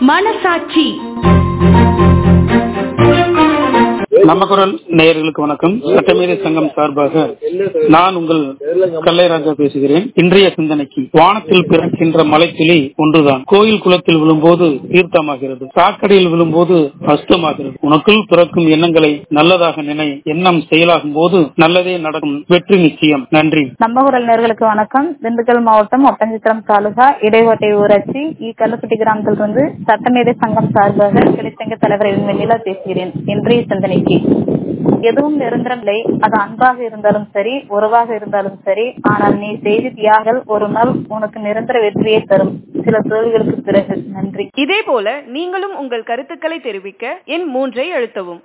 மனசாட்சி நம்ம குரல் நேயர்களுக்கு வணக்கம் சட்டமேதை சங்கம் சார்பாக நான் உங்கள் கல்லைராஜா பேசுகிறேன் இன்றைய சிந்தனைக்கு வானத்தில் பிறக்கின்ற மலைத்துளி ஒன்றுதான் கோயில் குளத்தில் விழும்போது தீர்த்தமாகிறது சாக்கடையில் விழும்போது அஸ்தமாகிறது உனக்குள் பிறக்கும் எண்ணங்களை நல்லதாக நினை எண்ணம் செயலாகும் போது நல்லதே நடக்கும் வெற்றி நிச்சயம் நன்றி நம்ம குரல் நேர்களுக்கு வணக்கம் திண்டுக்கல் மாவட்டம் ஒட்டஞ்சித்திரம் தாலுகா இடைவோட்டை ஊராட்சி இ கல்லுக்குட்டி கிராமத்திலிருந்து சட்டமேதை சங்கம் சார்பாக கிளைச்சங்க தலைவர் வெண்ணிலா பேசுகிறேன் இன்றைய சிந்தனைக்கு எதுவும் நிரந்தரம் இல்லை அது அன்பாக இருந்தாலும் சரி உறவாக இருந்தாலும் சரி ஆனால் நீ செய்தி தியாகங்கள் ஒரு நாள் உனக்கு நிரந்தர வெற்றியை தரும் சில தோல்விகளுக்கு பிறகு நன்றி இதே போல நீங்களும் உங்கள் கருத்துக்களை தெரிவிக்க எண் மூன்றை அழுத்தவும்